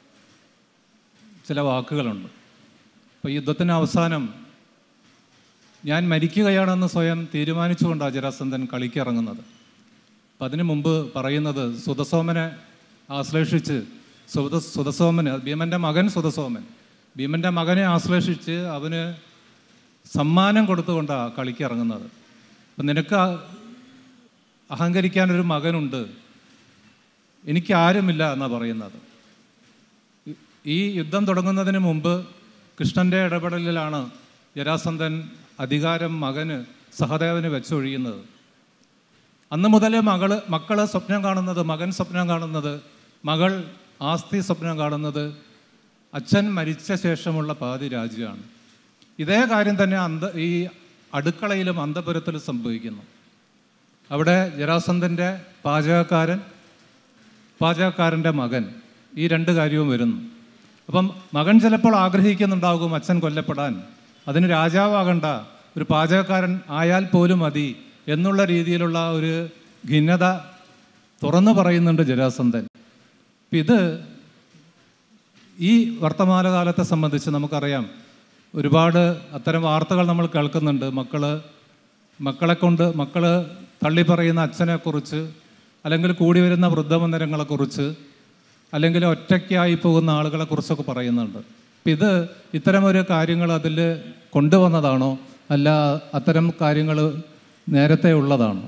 ചില വാക്കുകളുണ്ട് അപ്പോൾ യുദ്ധത്തിന് അവസാനം ഞാൻ മരിക്കുകയാണെന്ന് സ്വയം തീരുമാനിച്ചുകൊണ്ടാണ് ജരാസന്ധൻ കളിക്കിറങ്ങുന്നത് അപ്പം അതിനു മുമ്പ് പറയുന്നത് സുതസോമനെ ആശ്ലേഷിച്ച് സുത സുതസോമന് ഭീമൻ്റെ മകൻ സുതസോമൻ ഭീമൻ്റെ മകനെ ആശ്ലേഷിച്ച് അവന് സമ്മാനം കൊടുത്തുകൊണ്ടാണ് കളിക്കിറങ്ങുന്നത് അപ്പം നിനക്ക് ആ അഹങ്കരിക്കാനൊരു മകനുണ്ട് എനിക്ക് ആരുമില്ല എന്നാണ് പറയുന്നത് ഈ- ഈ യുദ്ധം തുടങ്ങുന്നതിന് മുമ്പ് കൃഷ്ണൻ്റെ ഇടപെടലിലാണ് ജരാസന്ധൻ അധികാരം മകന് സഹദേവന് വെച്ചൊഴിയുന്നത് അന്ന് മുതലേ മകള് മക്കള് സ്വപ്നം കാണുന്നത് മകൻ സ്വപ്നം കാണുന്നത് മകൾ ആസ്തി സ്വപ്നം കാണുന്നത് അച്ഛൻ മരിച്ച ശേഷമുള്ള പാതി രാജ്യമാണ് ഇതേ കാര്യം തന്നെ അന്ത ഈ അടുക്കളയിലും അന്തപുരത്തിലും സംഭവിക്കുന്നു അവിടെ ജരാസന്ധൻ്റെ പാചകക്കാരൻ പാചകക്കാരൻ്റെ മകൻ ഈ രണ്ട് കാര്യവും വരുന്നു അപ്പം മകൻ ചിലപ്പോൾ ആഗ്രഹിക്കുന്നുണ്ടാകും അച്ഛൻ കൊല്ലപ്പെടാൻ അതിന് രാജാവാകണ്ട ഒരു പാചകക്കാരൻ ആയാൽ പോലും മതി എന്നുള്ള രീതിയിലുള്ള ഒരു ഭിന്നത തുറന്നു പറയുന്നുണ്ട് ജരാസന്ധൻ അപ്പം ഇത് ഈ വർത്തമാനകാലത്തെ സംബന്ധിച്ച് നമുക്കറിയാം ഒരുപാട് അത്തരം വാർത്തകൾ നമ്മൾ കേൾക്കുന്നുണ്ട് മക്കള് മക്കളെ കൊണ്ട് മക്കള് തള്ളി പറയുന്ന അച്ഛനെക്കുറിച്ച് അല്ലെങ്കിൽ കൂടി വരുന്ന വൃദ്ധമന്ദിരങ്ങളെക്കുറിച്ച് അല്ലെങ്കിൽ ഒറ്റയ്ക്കായി പോകുന്ന ആളുകളെക്കുറിച്ചൊക്കെ പറയുന്നുണ്ട് അപ്പം ഇത് ഇത്തരമൊരു കാര്യങ്ങൾ അതിൽ കൊണ്ടുവന്നതാണോ അല്ല അത്തരം കാര്യങ്ങൾ നേരത്തെ ഉള്ളതാണോ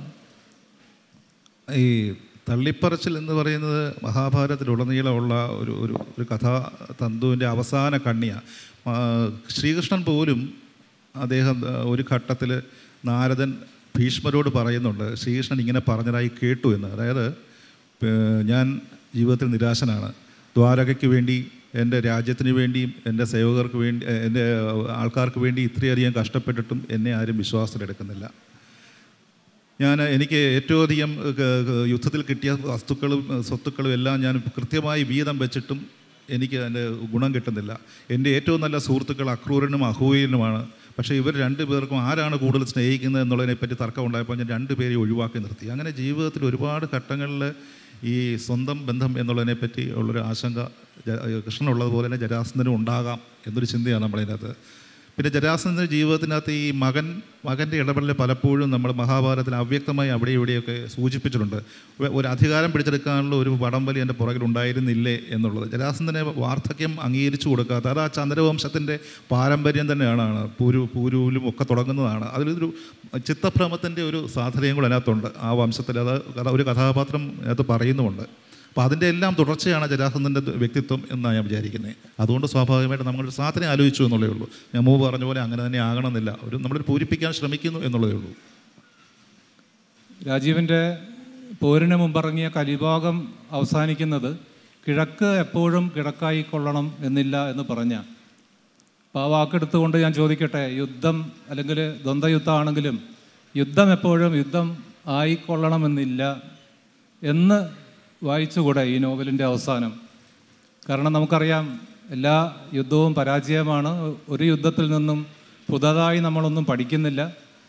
ഈ തള്ളിപ്പറച്ചിൽ എന്ന് പറയുന്നത് മഹാഭാരതത്തിലുടനീളമുള്ള ഒരു ഒരു ഒരു കഥാ തന്തുവിൻ്റെ അവസാന കണ്ണിയാണ് ശ്രീകൃഷ്ണൻ പോലും അദ്ദേഹം ആ, ഒരു ഘട്ടത്തിൽ നാരദൻ ഭീഷ്മരോട് പറയുന്നുണ്ട് ശ്രീകൃഷ്ണൻ ഇങ്ങനെ പറഞ്ഞതായി കേട്ടു എന്ന് അതായത് ഏർ, ഞാൻ ജീവിതത്തിൽ നിരാശനാണ് ദ്വാരകയ്ക്ക് വേണ്ടി എൻ്റെ രാജ്യത്തിന് വേണ്ടിയും എൻ്റെ സേവകർക്ക് വേണ്ടി ഏർ, എൻ്റെ ആൾക്കാർക്ക് വേണ്ടി ഇത്രയധികം കഷ്ടപ്പെട്ടിട്ടും എന്നെ ആരും വിശ്വാസത്തിലെടുക്കുന്നില്ല ഞാൻ എനിക്ക് ഏറ്റവും അധികം ഏഹ്, ക- ക- യുദ്ധത്തിൽ കിട്ടിയ വസ്തുക്കളും ഏഹ്, സ്വത്തുക്കളും എല്ലാം ഞാൻ കൃത്യമായി വീതം വെച്ചിട്ടും എനിക്ക് അതിൻ്റെ ഗുണം കിട്ടുന്നില്ല എൻ്റെ ഏറ്റവും നല്ല സുഹൃത്തുക്കൾ അക്രൂരനും അഹൂയനുമാണ് പക്ഷേ ഇവർ രണ്ടു പേർക്കും ആരാണ് കൂടുതൽ സ്നേഹിക്കുന്നത് എന്നുള്ളതിനെപ്പറ്റി തർക്കം ഉണ്ടായപ്പോൾ ഞാൻ രണ്ടുപേരെ ഒഴിവാക്കി നിർത്തി അങ്ങനെ ജീവിതത്തിൽ ഒരുപാട് ഘട്ടങ്ങളിൽ ഈ സ്വന്തം ബന്ധം എന്നുള്ളതിനെപ്പറ്റി ഉള്ളൊരു ആശങ്ക ജ- കൃഷ്ണനുള്ളതുപോലെ തന്നെ ജരാസന്ധനും ഉണ്ടാകാം എന്നൊരു ചിന്തയാണ് നമ്മളതിനകത്ത് പിന്നെ ജരാസന്ധൻ്റെ ജീവിതത്തിനകത്ത് ഈ മകൻ മകൻ്റെ ഇടപെടൽ പലപ്പോഴും നമ്മൾ മഹാഭാരതത്തിൽ അവ്യക്തമായി അവിടെ ഇവിടെയൊക്കെ സൂചിപ്പിച്ചിട്ടുണ്ട് ഒ- ഒരു അധികാരം പിടിച്ചെടുക്കാനുള്ള ഒരു വടംവലി എൻ്റെ പുറകിൽ ഉണ്ടായിരുന്നില്ലേ എന്നുള്ളത് ജരാസന്ധനെ വാർദ്ധക്യം അംഗീകരിച്ചു കൊടുക്കാത്ത അത് ആ ചന്ദ്രവംശത്തിൻ്റെ പാരമ്പര്യം തന്നെയാണ് പൂരു പൂരുവിലും ഒക്കെ തുടങ്ങുന്നതാണ് അതിലൊരു ചിത്തഭ്രമത്തിൻ്റെ ഒരു സാധ്യതയും കൂടെ അതിനകത്തുണ്ട് ആ വംശത്തിൽ അത് കഥ- ഒരു കഥാപാത്രം അതിനകത്ത് പറയുന്നുമുണ്ട് അപ്പോൾ അതിൻ്റെ എല്ലാം തുടർച്ചയാണ് ജരാസന്ധൻ്റെ വ്യക്തിത്വം എന്നാണ് ഞാൻ വിചാരിക്കുന്നത് അതുകൊണ്ട് സ്വാഭാവികമായിട്ട് നമ്മളൊരു സാധനം ആലോചിച്ചു എന്നുള്ളേ ഉള്ളൂ ഞാൻ മുമ്പ് പറഞ്ഞ പോലെ അങ്ങനെ തന്നെ ആകണമെന്നില്ല ഒരു നമ്മളൊരു പൂരിപ്പിക്കാൻ ശ്രമിക്കുന്നു എന്നുള്ളതേ ഉള്ളൂ രാജീവിൻ്റെ പോരിന് മുമ്പിറങ്ങിയ കലിഭാഗം അവസാനിക്കുന്നത് കിഴക്ക് എപ്പോഴും കിഴക്കായി കൊള്ളണം എന്നില്ല എന്ന് പറഞ്ഞ അപ്പോൾ ആ വാക്കെടുത്തുകൊണ്ട് ഞാൻ ചോദിക്കട്ടെ യുദ്ധം അല്ലെങ്കിൽ ദ്വന്ദ്വയുദ്ധമാണെങ്കിലും യുദ്ധം എപ്പോഴും യുദ്ധം ആയിക്കൊള്ളണമെന്നില്ല എന്ന് വായിച്ചുകൂടെ ഈ നോവലിൻ്റെ അവസാനം കാരണം നമുക്കറിയാം എല്ലാ യുദ്ധവും പരാജയമാണ് ഒരു യുദ്ധത്തിൽ നിന്നും പുതുതായി നമ്മളൊന്നും പഠിക്കുന്നില്ല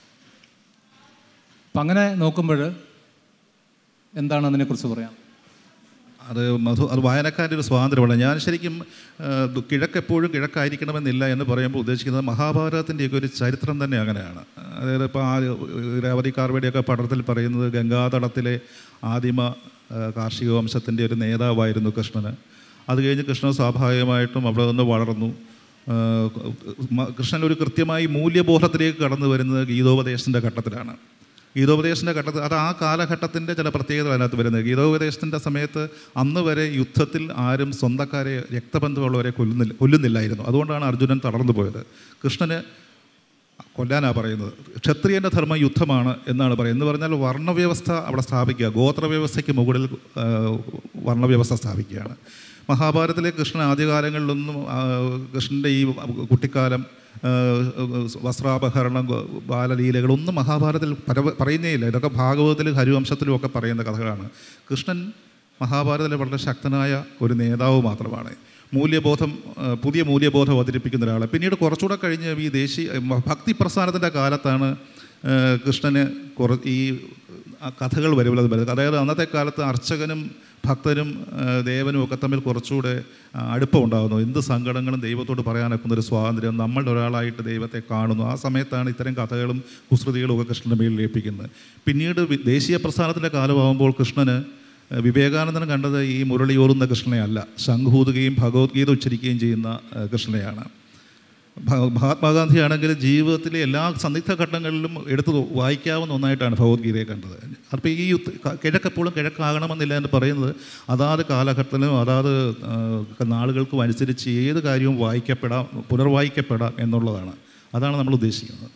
അപ്പം അങ്ങനെ നോക്കുമ്പോൾ എന്താണ് അതിനെക്കുറിച്ച് പറയാം അത് മധു അത് വായനക്കാരുടെ ഒരു സ്വാതന്ത്ര്യമാണ് ഞാൻ ശരിക്കും ആ, ദു- കിഴക്കെപ്പോഴും കിഴക്കായിരിക്കണമെന്നില്ല എന്ന് പറയുമ്പോൾ ഉദ്ദേശിക്കുന്നത് മഹാഭാരതത്തിൻ്റെയൊക്കെ ഒരു ചരിത്രം തന്നെ അങ്ങനെയാണ് അതായത് ഇപ്പോൾ ആ രേവതി കാർവേഡിയൊക്കെ പഠനത്തിൽ പറയുന്നത് ഗംഗാതടത്തിലെ ആദിമ ആ, കാർഷിക വംശത്തിൻ്റെ ഒരു നേതാവായിരുന്നു കൃഷ്ണന് അത് കഴിഞ്ഞ് കൃഷ്ണൻ സ്വാഭാവികമായിട്ടും അവിടെ നിന്ന് വളർന്നു ആ, മ- കൃഷ്ണൻ ഒരു കൃത്യമായി മൂല്യബോധത്തിലേക്ക് കടന്നു വരുന്നത് ഗീതോപദേശത്തിൻ്റെ ഘട്ടത്തിലാണ് ഗീതോപദേശത്തിൻ്റെ ഘട്ടത്തിൽ അത് ആ കാലഘട്ടത്തിൻ്റെ ചില പ്രത്യേകതകൾ അതിനകത്ത് വരുന്നത് ഗീതോപദേശത്തിൻ്റെ സമയത്ത് അന്ന് വരെ യുദ്ധത്തിൽ ആരും സ്വന്തക്കാരെ രക്തബന്ധമുള്ളവരെ കൊല്ലുന്നില്ല കൊല്ലുന്നില്ലായിരുന്നു അതുകൊണ്ടാണ് അർജുനൻ തളർന്നു പോയത് കൃഷ്ണന് കൊല്ലാനാണ് പറയുന്നത് ക്ഷത്രിയൻ്റെ ധർമ്മം യുദ്ധമാണ് എന്നാണ് പറയുന്നത് എന്ന് പറഞ്ഞാൽ വർണ്ണവ്യവസ്ഥ അവിടെ സ്ഥാപിക്കുക ഗോത്രവ്യവസ്ഥയ്ക്ക് മുകളിൽ ആ, വർണ്ണവ്യവസ്ഥ സ്ഥാപിക്കുകയാണ് മഹാഭാരതത്തിലെ കൃഷ്ണൻ ആദ്യകാലങ്ങളിലൊന്നും ആ, കൃഷ്ണൻ്റെ ഈ കുട്ടിക്കാലം ആ, വസ്ത്രാപഹരണം ഗോ- ബാലലീലകളൊന്നും മഹാഭാരതത്തിൽ പര- പറയുന്നേയില്ല ഇതൊക്കെ ഭാഗവതത്തിലും ഹരിവംശത്തിലും ഒക്കെ പറയുന്ന കഥകളാണ് കൃഷ്ണൻ മഹാഭാരതത്തിലെ വളരെ ശക്തനായ ഒരു നേതാവ് മാത്രമാണ് മൂല്യബോധം ആ, പുതിയ മൂല്യബോധം അവതരിപ്പിക്കുന്ന ഒരാൾ പിന്നീട് കുറച്ചുകൂടെ കഴിഞ്ഞ് ഈ ദേശീയ മ- ഭക്തി പ്രസ്ഥാനത്തിൻ്റെ കാലത്താണ് ആ, കൃഷ്ണന് കുറ ഈ ആ കഥകൾ വരുന്നത് വരുന്നത് അതായത് അന്നത്തെ കാലത്ത് അർച്ചകനും ഭക്തനും ആ, ദേവനും ഒക്കെ തമ്മിൽ കുറച്ചുകൂടെ ആ, അടുപ്പമുണ്ടാകുന്നു എന്ത് സങ്കടങ്ങളും ദൈവത്തോട് പറയാനൊക്കുന്ന ഒരു സ്വാതന്ത്ര്യം നമ്മളുടെ ഒരാളായിട്ട് ദൈവത്തെ കാണുന്നു ആ സമയത്താണ് ഇത്തരം കഥകളും കുസൃതികളും ഒക്കെ കൃഷ്ണൻ്റെ മേലിൽ ഏൽപ്പിക്കുന്നത് പിന്നീട് വി- ദേശീയ പ്രസ്ഥാനത്തിൻ്റെ കാലമാകുമ്പോൾ കൃഷ്ണന് വിവേകാനന്ദൻ കണ്ടത് ഈ മുരളിയോറുന്ന കൃഷ്ണനെ അല്ല ശംഖൂതുകയും ഭഗവത്ഗീത ഉച്ചരിക്കുകയും ചെയ്യുന്ന ആ, കൃഷ്ണനെയാണ് ഭ- മഹാത്മാഗാന്ധി ആണെങ്കിൽ ജീവിതത്തിലെ എല്ലാ സന്ദിഗ്ധ ഘട്ടങ്ങളിലും എടുത്ത് വായിക്കാവുന്ന ഒന്നായിട്ടാണ് ഭഗവത്ഗീതയെ കണ്ടത് അപ്പോൾ ഈ യുദ്ധ- ക- കിഴക്കെപ്പോഴും കിഴക്കാകണമെന്നില്ല എന്ന് പറയുന്നത് അതാത് കാലഘട്ടത്തിലും അതാത് ആ, നാളുകൾക്കും അനുസരിച്ച് ഏത് കാര്യവും വായിക്കപ്പെടാം പുനർവായിക്കപ്പെടാം എന്നുള്ളതാണ് അതാണ് നമ്മൾ ഉദ്ദേശിക്കുന്നത്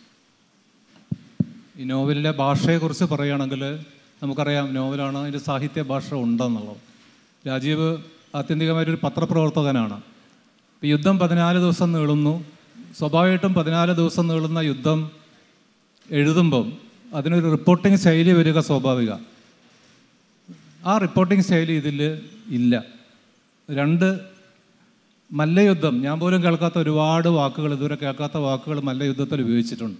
ഈ നോവലിലെ ഭാഷയെക്കുറിച്ച് പറയുകയാണെങ്കിൽ നമുക്കറിയാം നോവലാണ് അതിൻ്റെ സാഹിത്യ ഭാഷ ഉണ്ടെന്നുള്ളത് രാജീവ് ആത്യന്തികമായിട്ടൊരു പത്രപ്രവർത്തകനാണ് ഈ യുദ്ധം പതിനാല് ദിവസം നീളുന്നു സ്വാഭാവികമായിട്ടും പതിനാല് ദിവസം നീളുന്ന യുദ്ധം എഴുതുമ്പം അതിനൊരു റിപ്പോർട്ടിംഗ് ശൈലി വരിക സ്വാഭാവിക ആ റിപ്പോർട്ടിംഗ് ശൈലി ഇതിൽ ഇല്ല രണ്ട് മല്ലയുദ്ധം ഞാൻ പോലും കേൾക്കാത്ത ഒരുപാട് വാക്കുകൾ ഇതുവരെ കേൾക്കാത്ത വാക്കുകൾ മല്ലയുദ്ധത്തിൽ ഉപയോഗിച്ചിട്ടുണ്ട്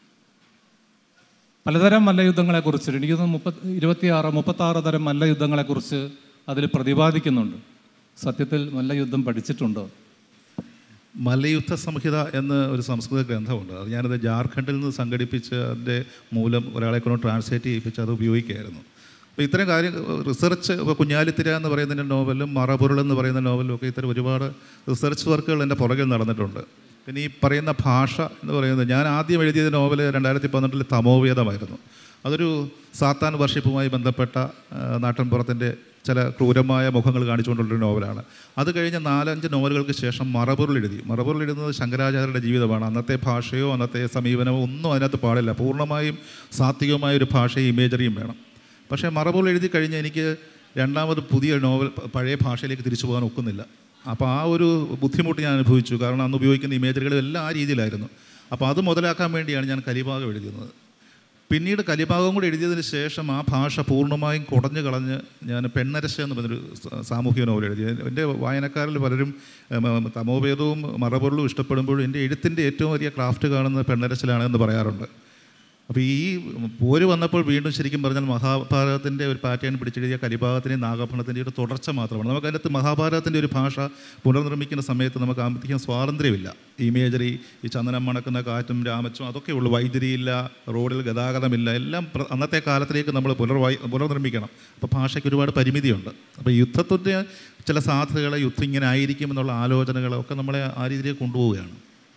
പലതരം മല്ലയുദ്ധങ്ങളെക്കുറിച്ച് എനിക്ക് തോന്നുന്നു മുപ്പത്തി ഇരുപത്തിയാറ് മുപ്പത്താറ് തരം മല്ലയുദ്ധങ്ങളെക്കുറിച്ച് അതിൽ പ്രതിപാദിക്കുന്നുണ്ട് സത്യത്തിൽ മല്ലയുദ്ധം പഠിച്ചിട്ടുണ്ടോ മല്ലയുദ്ധ സംഹിത എന്ന ഒരു സംസ്കൃത ഗ്രന്ഥമുണ്ട് അത് ഞാനത് ജാർഖണ്ഡിൽ നിന്ന് സംഘടിപ്പിച്ച് അതിൻ്റെ മൂലം ഒരാളെ കൊണ്ട് ട്രാൻസ്ലേറ്റ് ചെയ്യിപ്പിച്ച് അത് ഉപയോഗിക്കുകയായിരുന്നു അപ്പോൾ ഇത്തരം കാര്യം റിസർച്ച് ഇപ്പോൾ കുഞ്ഞാലിത്തിര എന്ന് പറയുന്ന നോവലും മറപൊരുൾ എന്ന് പറയുന്ന നോവലും ഒക്കെ ഇത്തരം ഒരുപാട് റിസർച്ച് വർക്കുകൾ എൻ്റെ പുറകിൽ നടന്നിട്ടുണ്ട് പിന്നെ ഈ പറയുന്ന ഭാഷ എന്ന് പറയുന്നത് ഞാൻ ആദ്യം എഴുതിയ നോവൽ രണ്ടായിരത്തി പന്ത്രണ്ടിൽ തമോവേദമായിരുന്നു അതൊരു സാത്താൻ വർഷിപ്പുമായി ബന്ധപ്പെട്ട ആ, നാട്ടിൻപുറത്തിൻ്റെ ചില ക്രൂരമായ മുഖങ്ങൾ കാണിച്ചുകൊണ്ടുള്ളൊരു നോവലാണ് അത് കഴിഞ്ഞ് നാലഞ്ച് നോവലുകൾക്ക് ശേഷം മറപൊരുൾ എഴുതി മറപൊരുൾ എഴുതുന്നത് ശങ്കരാചാര്യരുടെ ജീവിതമാണ് അന്നത്തെ ഭാഷയോ അന്നത്തെ സമീപനമോ ഒന്നും അതിനകത്ത് പാടില്ല പൂർണ്ണമായും സാത്വികമായ ഒരു ഭാഷയും ഇമേജറിയും വേണം പക്ഷേ മറപൊരുൾ എഴുതി കഴിഞ്ഞ് എനിക്ക് രണ്ടാമത് പുതിയ നോവൽ പ- പഴയ ഭാഷയിലേക്ക് തിരിച്ചു പോകാൻ ഒക്കുന്നില്ല അപ്പോൾ ആ ഒരു ബുദ്ധിമുട്ട് ഞാൻ അനുഭവിച്ചു കാരണം അന്ന് ഉപയോഗിക്കുന്ന ഇമേജറികളും എല്ലാം ആ രീതിയിലായിരുന്നു അപ്പോൾ അത് മുതലാക്കാൻ വേണ്ടിയാണ് ഞാൻ കലിഭാഗം എഴുതുന്നത് പിന്നീട് കലിഭാഗം കൂടി എഴുതിയതിന് ശേഷം ആ ഭാഷ പൂർണ്ണമായും കുടഞ്ഞു കളഞ്ഞ് ഞാൻ പെണ്ണരശ എന്ന് പറഞ്ഞൊരു സ- സാമൂഹിക നോവൽ എഴുതി എൻ്റെ വായനക്കാരിൽ പലരും ഉം, ഉം, തമോഭേദവും മറപൊരുളും ഇഷ്ടപ്പെടുമ്പോഴും എൻ്റെ എഴുത്തിൻ്റെ ഏറ്റവും വലിയ ക്രാഫ്റ്റ് കാണുന്നത് പെണ്ണരശിലാണ് എന്ന് പറയാറുണ്ട് അപ്പോൾ ഈ പോര് വന്നപ്പോൾ വീണ്ടും ശരിക്കും പറഞ്ഞാൽ മഹാഭാരതത്തിൻ്റെ ഒരു പാറ്റേൺ പിടിച്ചെഴുതിയ കലിഭാഗത്തിൻ്റെയും നാഗഭരണത്തിൻ്റെ ഒരു തുടർച്ച മാത്രമാണ് നമുക്ക് അതിനകത്ത് മഹാഭാരതത്തിൻ്റെ ഒരു ഭാഷ പുനർനിർമ്മിക്കുന്ന സമയത്ത് നമുക്ക് ആരംഭിക്കാൻ സ്വാതന്ത്ര്യമില്ല ഇമേജറി ഈ ചന്ദനം മണക്കുന്ന കാറ്റും രാമച്ചും അതൊക്കെ ഉള്ളൂ വൈദ്യുതിയില്ല റോഡിൽ ഗതാഗതമില്ല എല്ലാം പ്ര- അന്നത്തെ കാലത്തിലേക്ക് നമ്മൾ പുനർവായി പുനർനിർമ്മിക്കണം അപ്പോൾ ഭാഷയ്ക്ക് ഒരുപാട് പരിമിതിയുണ്ട് അപ്പോൾ യുദ്ധത്തിൻ്റെ ചില സാധ്യതകളെ യുദ്ധം ഇങ്ങനെ ആയിരിക്കും എന്നുള്ള ആലോചനകളൊക്കെ നമ്മളെ ആ രീതിയിലേക്ക് കൊണ്ടുപോവുകയാണ്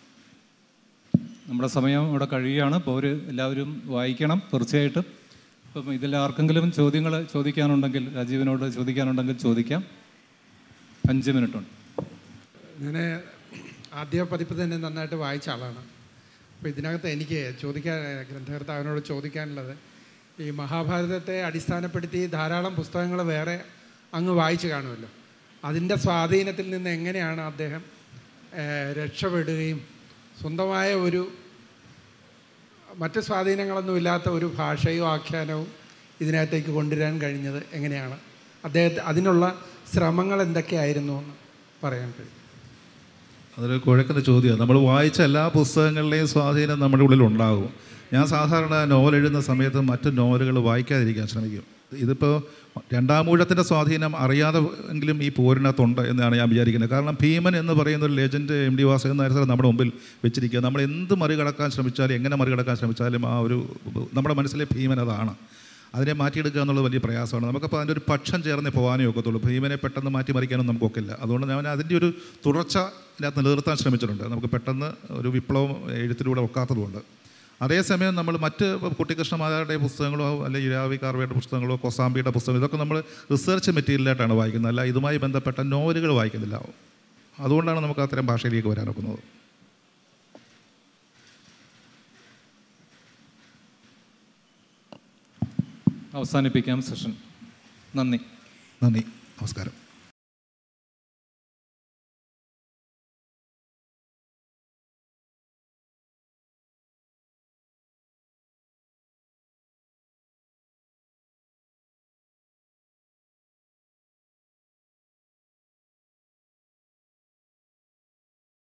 നമ്മുടെ സമയം ഇവിടെ കഴിയുകയാണ് അപ്പോൾ ഒരു എല്ലാവരും വായിക്കണം തീർച്ചയായിട്ടും ഇപ്പം ഇതിൽ ആർക്കെങ്കിലും ചോദ്യങ്ങൾ ചോദിക്കാനുണ്ടെങ്കിൽ രാജീവിനോട് ചോദിക്കാനുണ്ടെങ്കിൽ ചോദിക്കാം അഞ്ച് മിനിറ്റ് ഉണ്ട് ഞാൻ ആദ്യ പതിപ്പ് തന്നെ നന്നായിട്ട് വായിച്ച ആളാണ് അപ്പോൾ ഇതിനകത്ത് എനിക്ക് ചോദിക്കാൻ ഗ്രന്ഥകർത്താവിനോട് ചോദിക്കാനുള്ളത് ഈ മഹാഭാരതത്തെ അടിസ്ഥാനപ്പെടുത്തി ധാരാളം പുസ്തകങ്ങൾ വേറെ അങ്ങ് വായിച്ചു കാണുമല്ലോ അതിൻ്റെ സ്വാധീനത്തിൽ നിന്ന് എങ്ങനെയാണ് അദ്ദേഹം ഏഹ്, രക്ഷപ്പെടുകയും സ്വന്തമായ ഒരു മറ്റ് സ്വാധീനങ്ങളൊന്നും ഇല്ലാത്ത ഒരു ഭാഷയും ആഖ്യാനവും ഇതിനകത്തേക്ക് കൊണ്ടുവരാൻ കഴിഞ്ഞത് എങ്ങനെയാണ് അദ്ദേഹത്തെ അതിനുള്ള ശ്രമങ്ങൾ എന്തൊക്കെയായിരുന്നു എന്ന് പറയാൻ കഴിയും അതൊരു കുഴക്കുന്ന ചോദ്യമാണ് നമ്മൾ വായിച്ച എല്ലാ പുസ്തകങ്ങളിലെയും സ്വാധീനം നമ്മുടെ ഉള്ളിൽ ഉണ്ടാകും ഞാൻ സാധാരണ നോവൽ എഴുതുന്ന സമയത്ത് മറ്റ് നോവലുകൾ വായിക്കാതിരിക്കാൻ ശ്രമിക്കും ഇതിപ്പോൾ രണ്ടാം ഊഴത്തിൻ്റെ സ്വാധീനം അറിയാതെ എങ്കിലും ഈ പോരിനകത്തുണ്ട് എന്നാണ് ഞാൻ വിചാരിക്കുന്നത് കാരണം ഭീമൻ എന്ന് പറയുന്ന ഒരു ലെജൻഡ് എം ഡി വാസകൻ നായർ സാർ നമ്മുടെ മുമ്പിൽ വെച്ചിരിക്കുക നമ്മൾ എന്ത് മറികടക്കാൻ ശ്രമിച്ചാലും എങ്ങനെ മറികടക്കാൻ ശ്രമിച്ചാലും ആ ഒരു നമ്മുടെ മനസ്സിലെ ഭീമൻ അതാണ് അതിനെ മാറ്റിയെടുക്കുക എന്നുള്ളത് വലിയ പ്രയാസമാണ് നമുക്കപ്പോൾ അതിൻ്റെ ഒരു പക്ഷം ചേർന്നേ പോകാനേ ഒക്കത്തുള്ളൂ ഭീമനെ പെട്ടെന്ന് മാറ്റിമറിക്കാനും നമുക്കൊക്കില്ല അതുകൊണ്ട് ഞാൻ അതിൻ്റെ ഒരു തുടർച്ച ഇതിനകത്ത് നിലനിർത്താൻ ശ്രമിച്ചിട്ടുണ്ട് നമുക്ക് പെട്ടെന്ന് ഒരു വിപ്ലവം എഴുത്തിലൂടെ ഒക്കാത്തതുകൊണ്ട് അതേസമയം നമ്മൾ മറ്റ് കുട്ടിക്കൃഷ്ണമാരുടെ പുസ്തകങ്ങളോ അല്ലെങ്കിൽ ഇരാവി കാർവയുടെ പുസ്തകങ്ങളോ കൊസാമ്പിയുടെ പുസ്തകം ഇതൊക്കെ നമ്മൾ റിസർച്ച് മെറ്റീരിയലായിട്ടാണ് വായിക്കുന്നത് അല്ല ഇതുമായി ബന്ധപ്പെട്ട നോവലുകൾ വായിക്കുന്നില്ല അതുകൊണ്ടാണ് നമുക്ക് അത്തരം ഭാഷയിലേക്ക് വരാനൊക്കുന്നത് അവസാനിപ്പിക്കാം സെഷൻ നന്ദി നന്ദി നമസ്കാരം